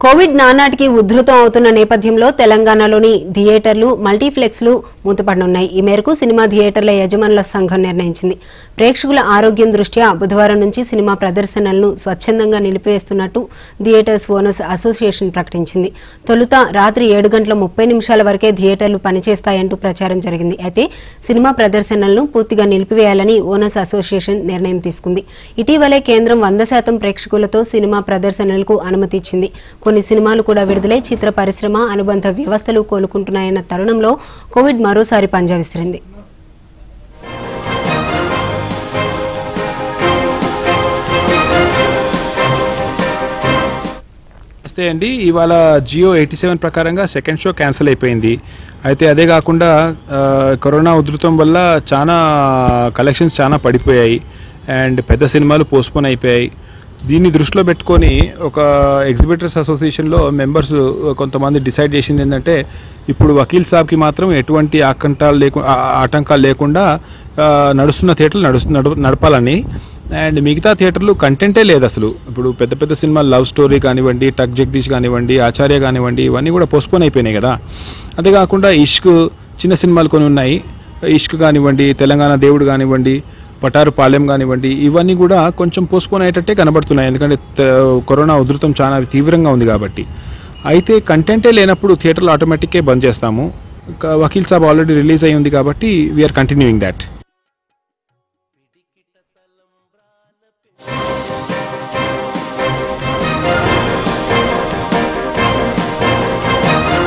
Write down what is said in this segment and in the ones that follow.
Covid నానాటికి ఉధృతం అవుతున్న నేపథ్యంలో తెలంగాణలోని థియేటర్లు మల్టీప్లెక్స్లు మూతపడనున్నాయి ఈ మేరకు సినిమా థియేటర్ల యజమానుల సంఘం నిర్ణయించింది ప్రేక్షకుల ఆరోగ్యం దృష్ట్యా బుధవారం నుంచి సినిమా ప్రదర్శనలను స్వచ్ఛందంగా నిలిపివేస్తున్నట్టు థియేటర్స్ ఓనర్స్ అసోసియేషన్ ప్రకటించింది తొలుత రాత్రి ఏడు గంటల ముప్పై నిమిషాల వరకే థియేటర్లు పనిచేస్తాయంటూ ప్రచారం జరిగింది అయితే సినిమా ప్రదర్శనలను పూర్తిగా నిలిపివేయాలని ఓనర్స్ అసోసియేషన్ నిర్ణయం తీసుకుంది ఇటీవలే కేంద్రం వంద శాతం ప్రేక్షకులతో సినిమా ప్రదర్శనలకు అనుమతి ఇచ్చింది కొన్ని సినిమాలు కూడా విడుదలై చిత్ర పరిశ్రమ అనుబంధ వ్యవస్థలు కోలుకుంటున్నాయన్న తరుణంలో కోవిడ్ మరోసారి పంజా విసిరింది నమస్తే అండి ఇవాళ జియో ఎయిటీ సెవెన్ ప్రకారంగా సెకండ్ షో క్యాన్సిల్ అయిపోయింది అయితే అదే కాకుండా ఆ, కరోనా ఉధృతం వల్ల చాలా కలెక్షన్స్ చాలా పడిపోయాయి అండ్ పెద్ద సినిమాలు పోస్ట్పోన్ అయిపోయాయి దీన్ని దృష్టిలో పెట్టుకొని ఒక ఎగ్జిబిటర్స్ అసోసియేషన్లో మెంబర్స్ కొంతమంది డిసైడ్ చేసింది ఏంటంటే ఇప్పుడు వకీల్ సాబ్కి మాత్రం ఎటువంటి ఆకంఠాలు లేకు ఆ- ఆటంకాలు లేకుండా ఆ, నడుస్తున్న థియేటర్లు నడుస్తు నడు- నడపాలని అండ్ మిగతా థియేటర్లు కంటెంటే లేదు అసలు ఇప్పుడు పెద్ద పెద్ద సినిమాలు లవ్ స్టోరీ కానివ్వండి టక్ జగదీష్ కానివ్వండి ఆచార్య కానివ్వండి ఇవన్నీ కూడా పోస్ట్పోన్ అయిపోయినాయి కదా అదే కాకుండా ఇష్క్ చిన్న సినిమాలు కొన్ని ఉన్నాయి ఇష్క్ కానివ్వండి తెలంగాణ దేవుడు కానివ్వండి పటారు పాలెం కానివ్వండి ఇవన్నీ కూడా కొంచెం పోస్ట్పోన్ అయ్యేటట్టే కనబడుతున్నాయి ఎందుకంటే త- కరోనా ఉధృతం చాలా తీవ్రంగా ఉంది కాబట్టి అయితే కంటెంటే లేనప్పుడు థియేటర్లు ఆటోమేటిక్గా బంద్ చేస్తాము క- వకీల్ సాబ్ ఆల్రెడీ రిలీజ్ అయి ఉంది కాబట్టి వీఆర్ కంటిన్యూయింగ్ దాట్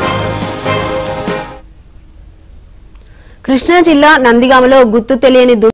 కృష్ణా జిల్లా నందిగామలో గుర్తు తెలియని దు-